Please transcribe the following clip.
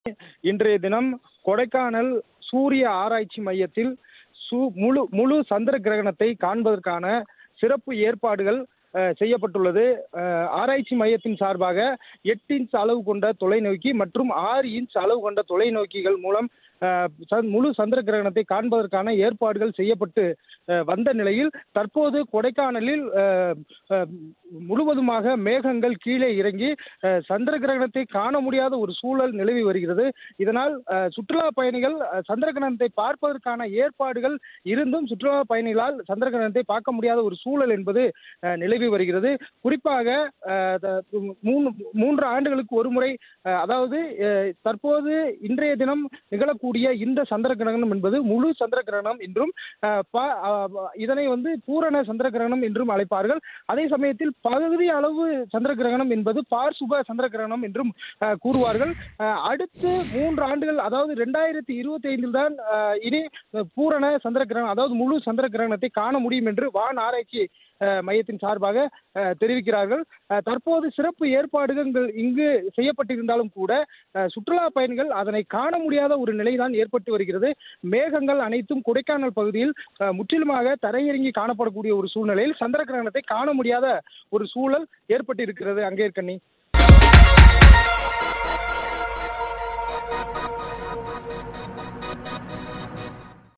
இன்றைய தினம் கொடைக்கானல் சூரிய ஆராய்ச்சி மையத்தில் சு முழு முழு சந்திர கிரகணத்தை காண்பதற்கான சிறப்பு ஏற்பாடுகள் அஹ், செய்யப்பட்டுள்ளது அஹ், ஆராய்ச்சி மையத்தின் சார்பாக எட்டு இன்ச் அளவு கொண்ட தொலைநோக்கி மற்றும் ஆறு இன்ச் அளவு கொண்ட தொலைநோக்கிகள் மூலம் அஹ், ச- முழு சந்திர கிரகணத்தை காண்பதற்கான ஏற்பாடுகள் செய்யப்பட்டு அஹ், வந்த நிலையில் தற்போது கொடைக்கானலில் அஹ், அஹ், முழுவதுமாக மேகங்கள் கீழே இறங்கி அஹ், சந்திர கிரகணத்தை காண முடியாத ஒரு சூழல் நிலவி வருகிறது இதனால் அஹ், சுற்றுலா பயணிகள் அஹ், சந்திர கிரகணத்தை பார்ப்பதற்கான ஏற்பாடுகள் இருந்தும் சுற்றுலா பயணிகளால் சந்திர கிரகணத்தை பார்க்க முடியாத ஒரு சூழல் என்பது அஹ், நிலவி வருகிறது குறிப்பாக அஹ், த- மூணு மூன்று ஆண்டுகளுக்கு ஒரு முறை அஹ், அதாவது அஹ், தற்போது இன்றைய தினம் நிகழக்கூடிய இந்த சந்திர கிரகணம் என்பது முழு சந்திர கிரகணம் என்றும் அஹ், ப- அஹ், இதனை வந்து பூரண சந்திர கிரகணம் என்றும் அழைப்பார்கள் அதே சமயத்தில் பகுதி அளவு சந்திர கிரகணம் என்பது பார்சுப சந்திர கிரகணம் என்றும் அஹ், கூறுவார்கள் அஹ், அடுத்து மூன்று ஆண்டுகள் அதாவது ரெண்டாயிரத்தி இருபத்தி ஐந்தில் தான் அஹ், இனி அஹ், பூரண சந்திர கிரகணம் அதாவது முழு சந்திர கிரகணத்தை காண முடியும் என்று வான் ஆராய்ச்சி அஹ், மையத்தின் சார்பாக அஹ், தெரிவிக்கிறார்கள் அஹ், தற்போது சிறப்பு ஏற்பாடுகள் இங்கு செய்யப்பட்டிருந்தாலும் கூட அஹ், சுற்றுலா பயணிகள் அதனை காண முடியாத ஒரு நிலைதான் ஏற்பட்டு வருகிறது மேகங்கள் அனைத்தும் கொடைக்கானல் பகுதியில் அஹ், முற்றிலுமாக தரையிறங்கி காணப்படக்கூடிய ஒரு சூழ்நிலையில் சந்திர கிரகணத்தை காண முடியாத ஒரு சூழல் ஏற்பட்டு இருக்கிறது அங்கே இருக்கண்ணி